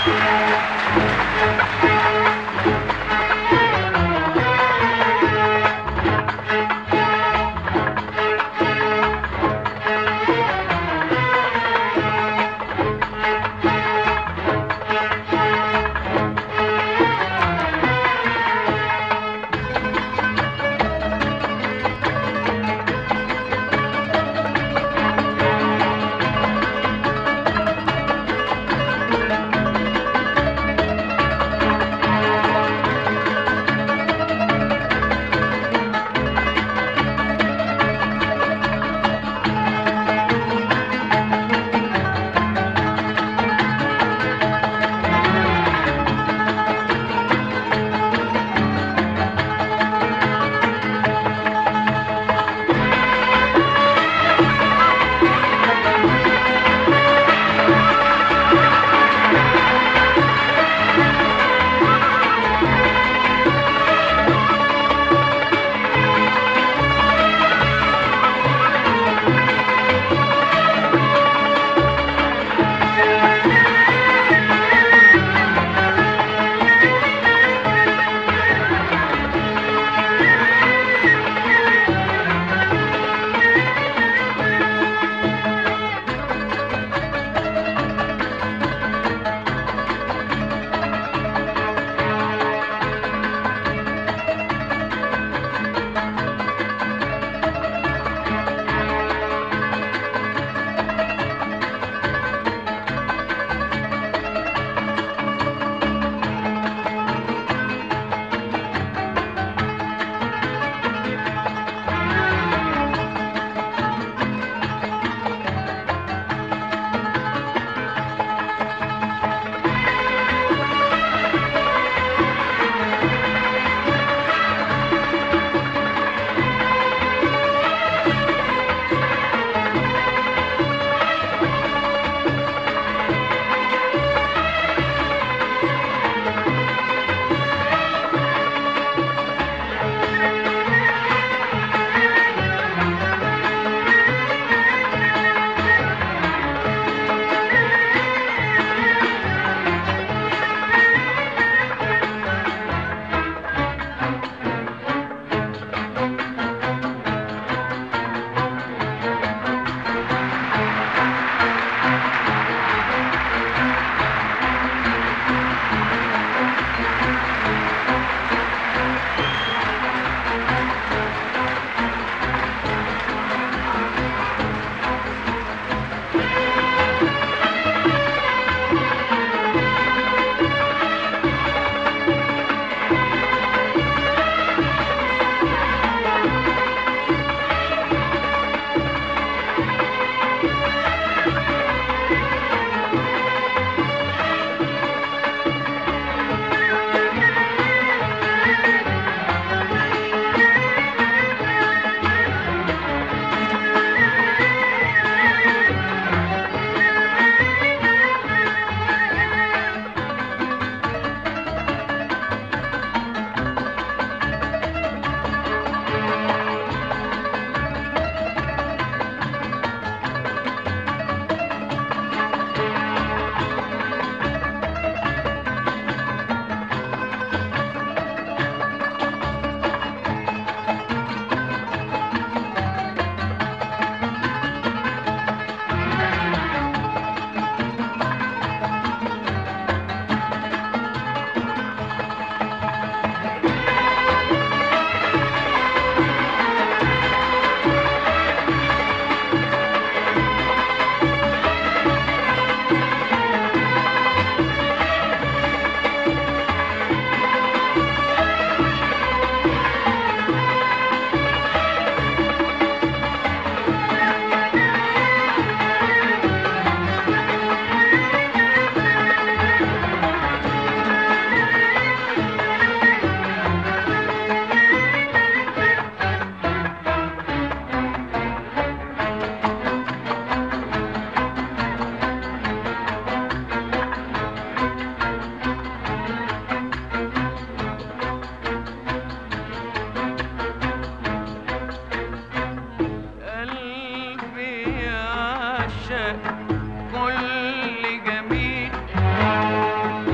قلبي يعشق كل جميل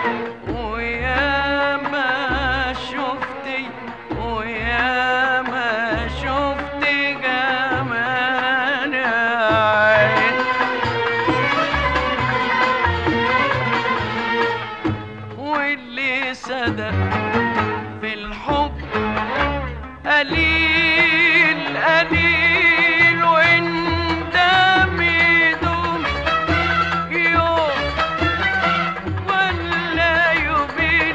ويا ما شفتي ويا ما شفتي جمال عين واللي صدق في الحب قليل قليل وانت ميدوم يوم ولا يومين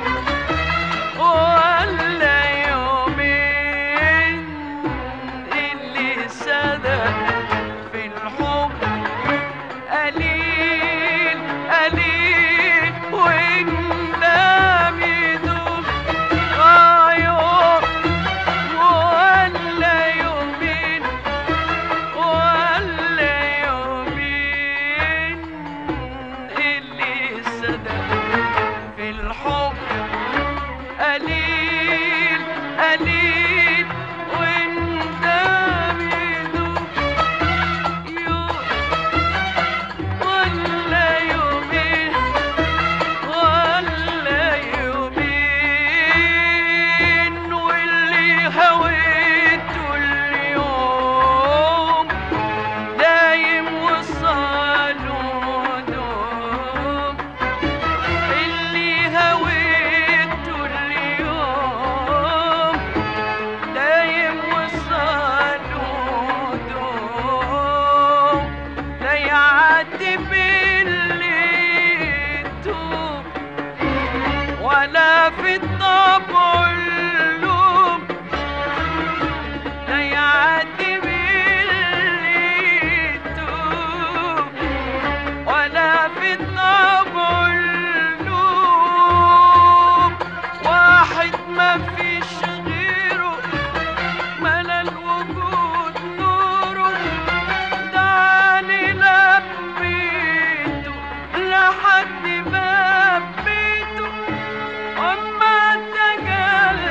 ولا يومين اللي صدق في الحب قليل قليل وانت ميدوم آه يوم ولا يومين ولا يومين اللي صدق في الحب قليل قليل وانت بيدوب يوم ولا يومين ولا يومين واللي هويته اليوم دايم وصاله دوم اللي هويته اليوم دايم وصاله دوم لا يعاتب اللي يتوب ولا في الطبع اللوم لا يعاتب اللي يتوب ولا في الطبع اللوم واحد ما فيش غيره ملا الوجود نوره دعاني لبيته لحد باب بيته وما تجلى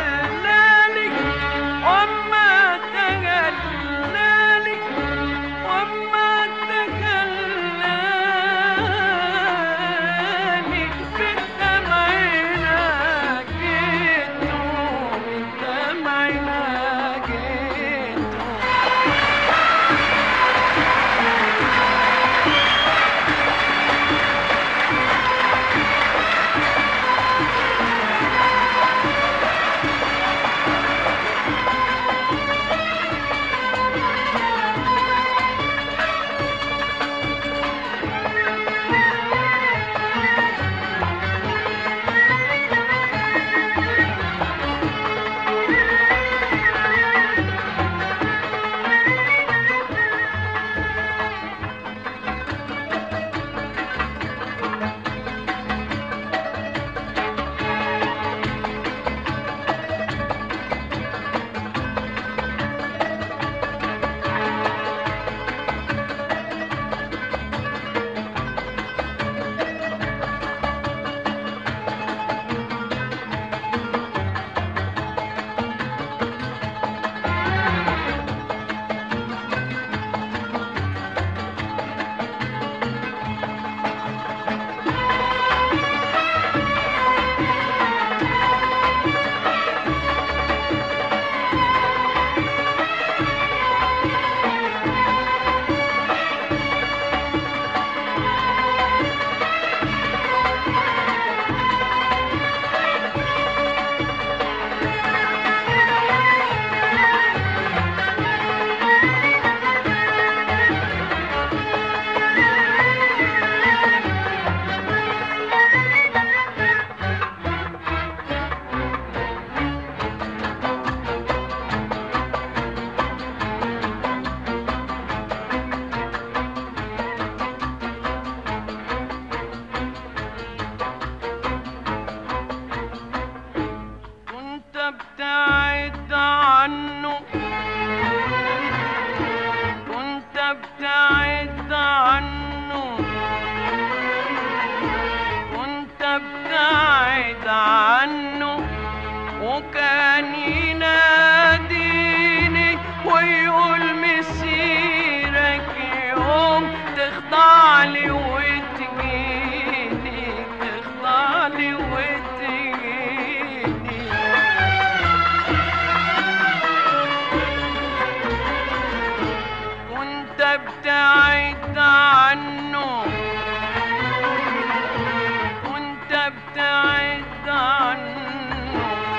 ابتعد عنه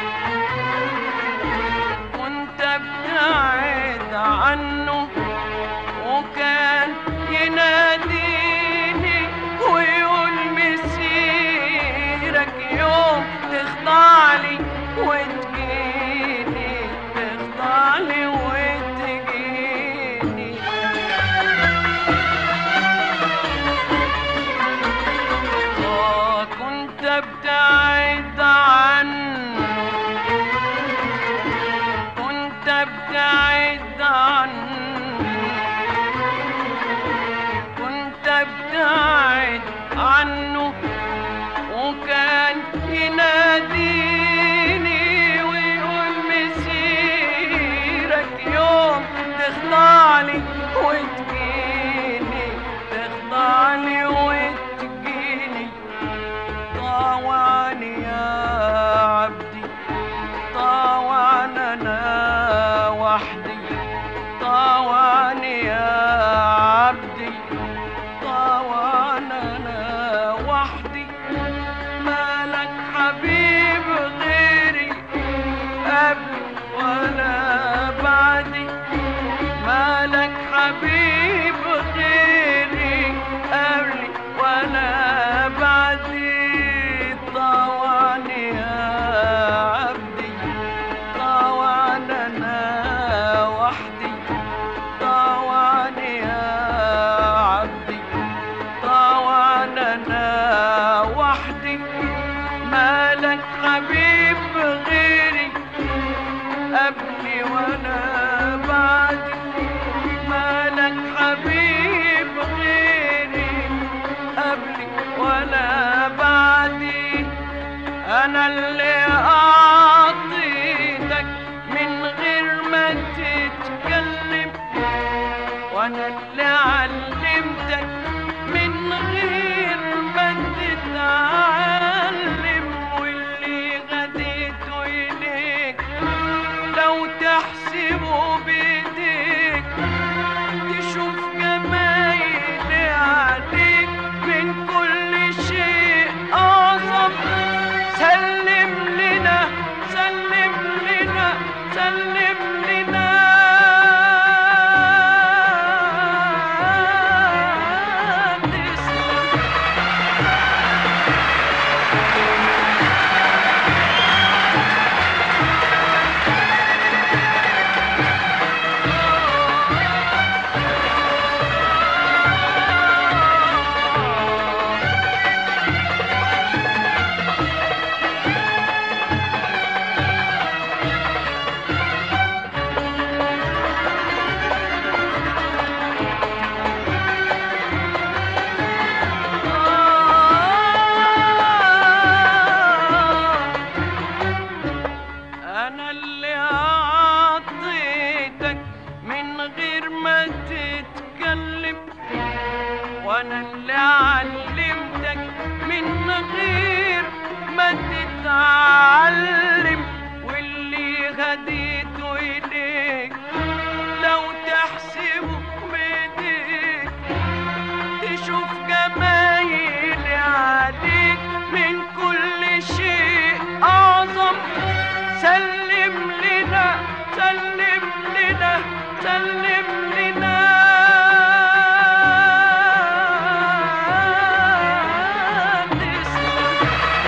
كنت ابتعد عنه وكان يناديني ويقول مسيرك يوم تخضع لي وتجيني تخضع لي وتجيني آه كنت ابتعد عنه كنت ابتعد عنه كنت ابتعد عنه وكان يناديني ويقول مسيرك يوم تخضع لي وتجيني تخضع لي وتجيني طاوعني يا عبدي طاوعني انا وحدي طاوعني يا عبدي طاوعني انا وحدي مالك حبيب غيري قبل ولا بعدي مالك حبيب غيري قبلي ولا بعدي طوعني يا عبدي طوعني انا وحدي طوعني يا عبدي طوعني انا وحدي مالك حبيب غيري قبلي ولا بعدي مالك حبيب غيري قبلي ولا بعدي انا اللي اعطيتك من غير ما تتكلم وانا اللي علمتك من غير ما تتعلم واللي غديته اليك لو تحسبه بايديك تشوف جمايلي عليك من كل شيء اعظم سلم لنا سلم لنا سلم لنا تسلم أنا اللي أعطيتك من غير ما تتكلم وأنا اللي علمتك من غير ما تتعلم واللي هديته إليك لو تحسبه بإيديك تشوف جمايلي عليك من كل شيء أعظم سلم لنا سلم لنا سلم لنا تسلم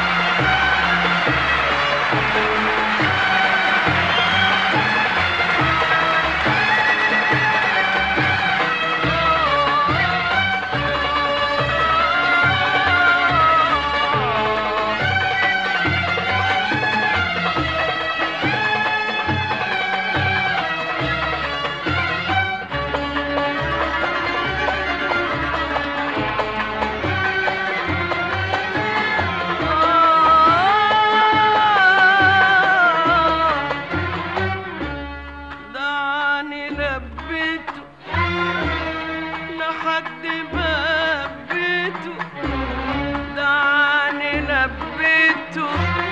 دعني لبيته لحد باب بيته دعني لبيته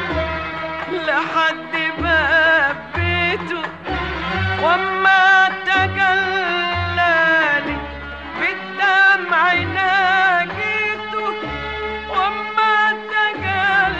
لحد باب بيته وما تجلالي بالدمع ناجيته وما تجلالي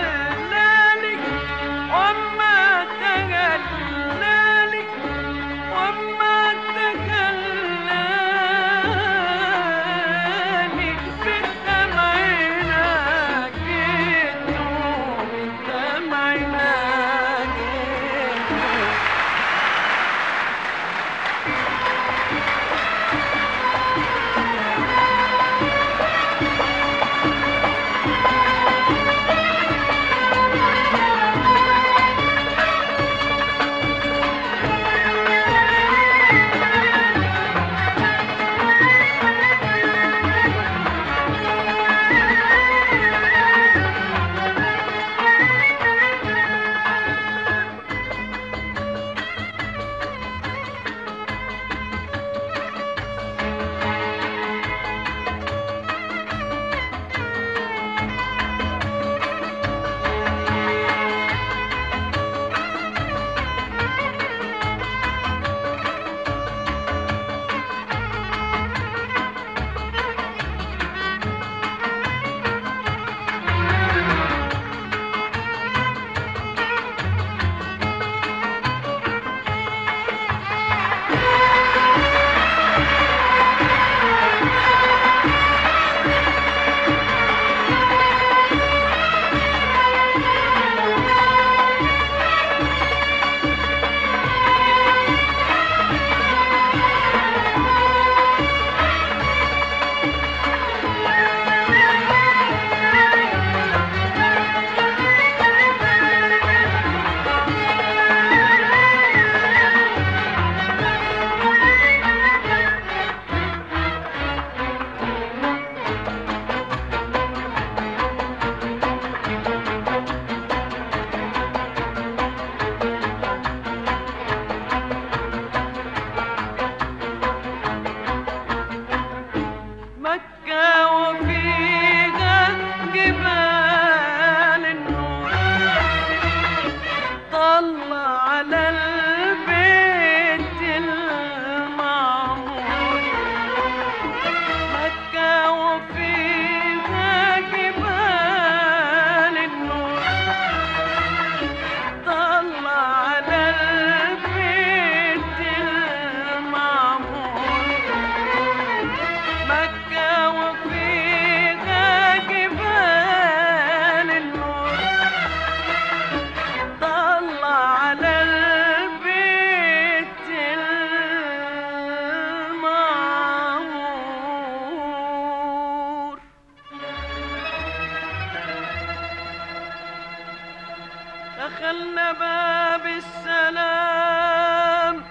دخلنا باب السلام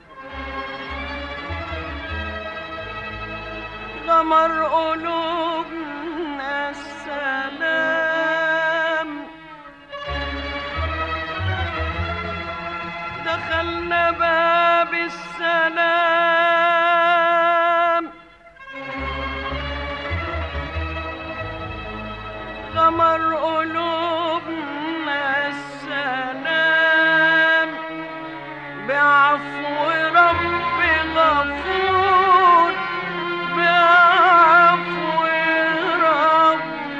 غمر قلوبنا السلام دخلنا باب السلام غمر قلوبنا السلام بعفو رب غفور بعفو رب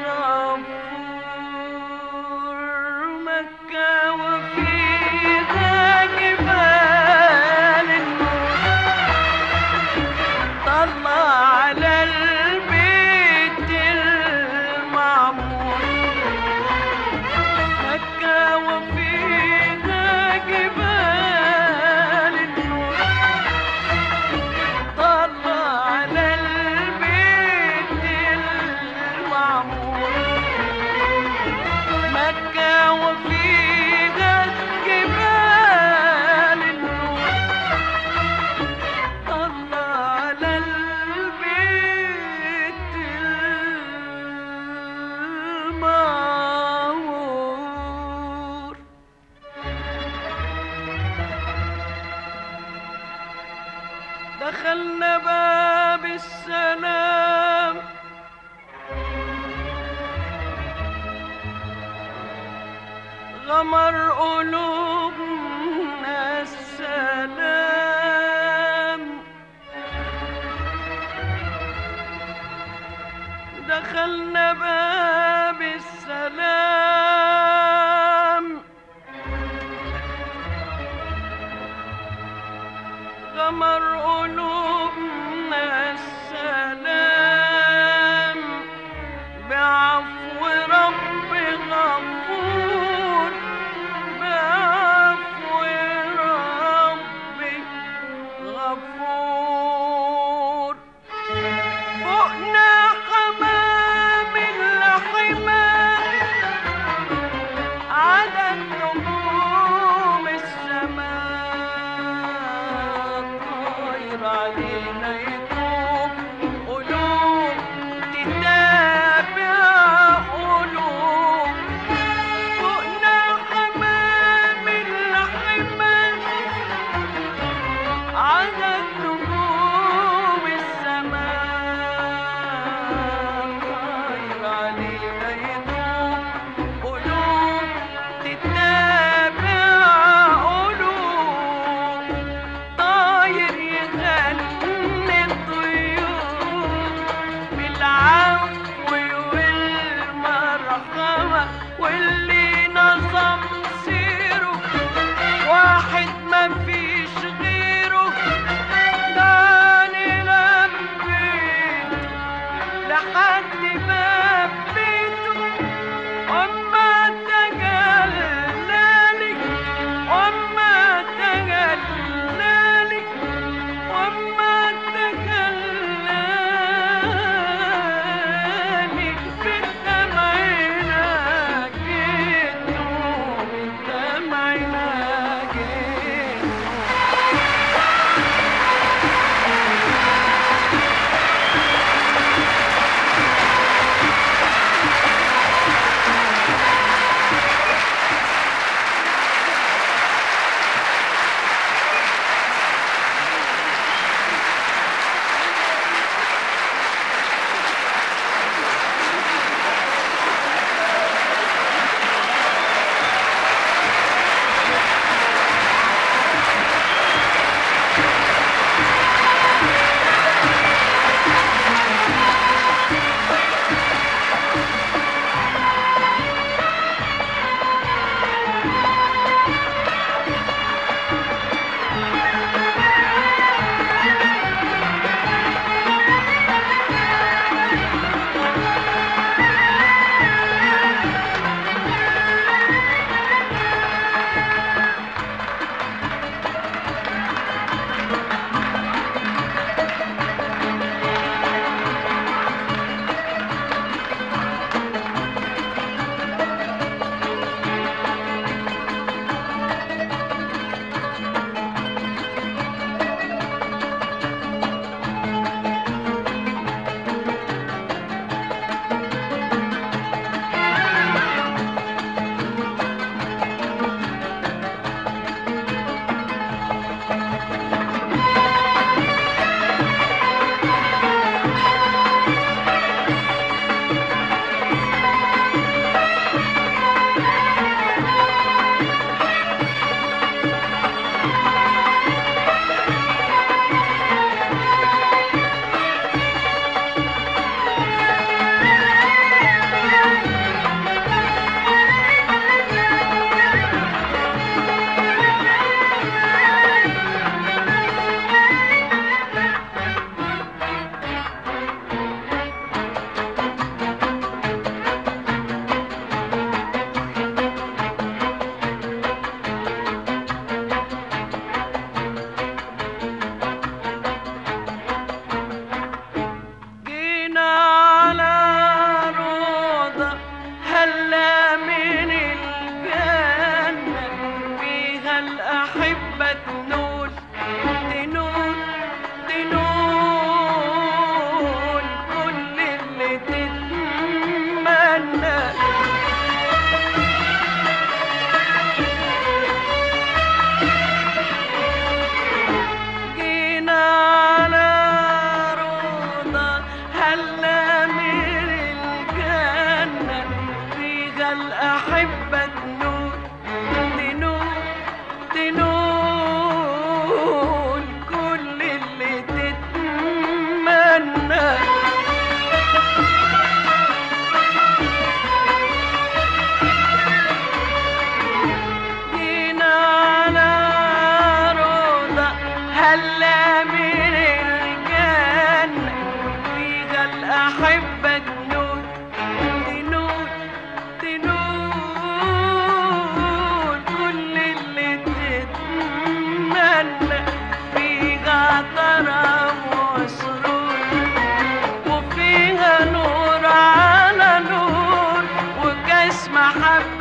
غفور مكة وفيها جبال النور طلع على البيت المعمور مكة وفيها جبال النور طلع على البيت المعمور مكة وفيها جبال النور طلع على البيت المعمور دخلنا باب السلام غمر قلوبنا السلام دخلنا باب السلام غمر قلوبنا السلام بعفو رب غفور بعفو رب غفور فوقنا حمام الحمام عدد نجوم السماء طاير علينا يطوف قلوب تتابع قلوب فوقنا حمام الحمام عدد نجوم السماء طاير علينا يطوف قلوب تتابع قلوب طاير يغني الطيور بالعفو والمرحمة واللي نظم سيره واحد ما فيش غيره داني لبيت لحد باب بيته وما تجلالي وما تجلالي وما تجلالي في الدمعنا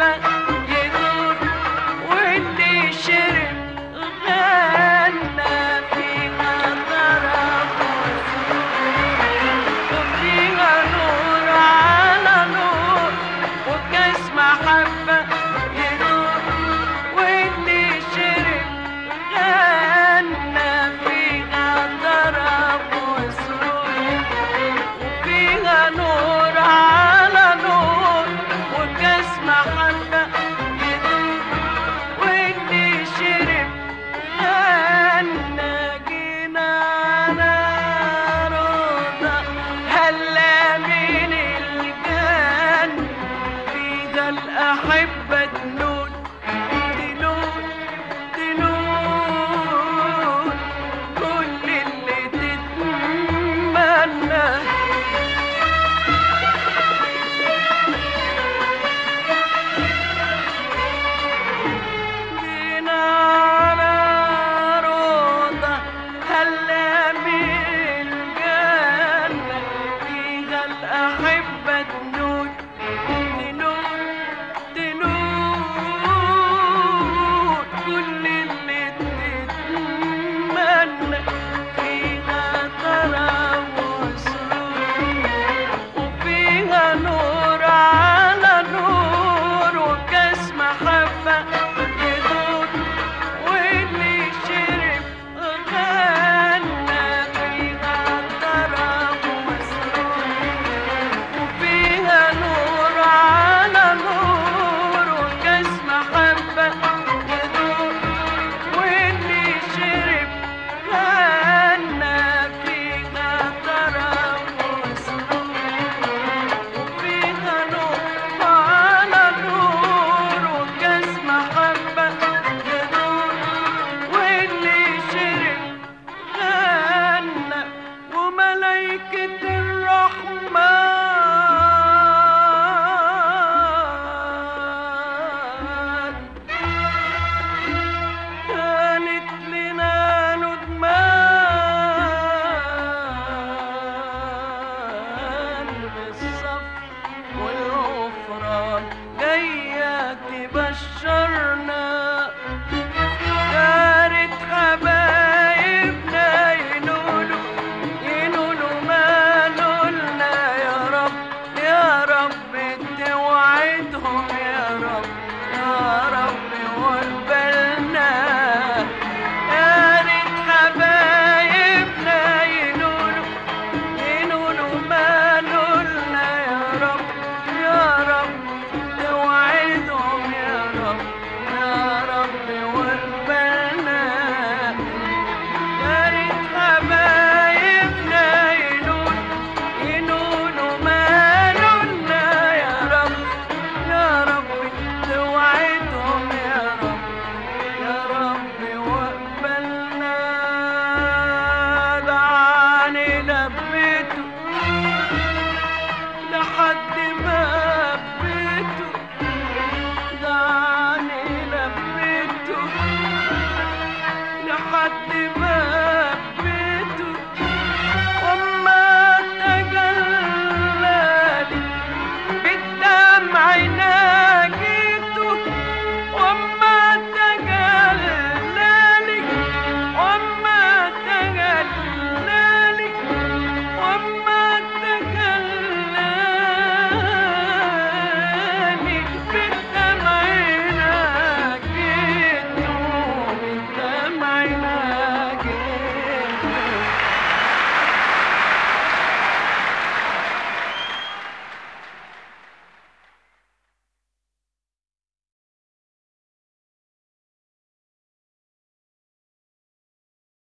يدور واللي شرب غنى فيها طرب وفيها نور على نور وكاس محبة يدور واللي شرب غنى فيها طرب وسرور وفيها نور على نور وكاس محبة يدور واللي شرب غنى جينا على روضة هلا من الجنة فيها الأحبة تنون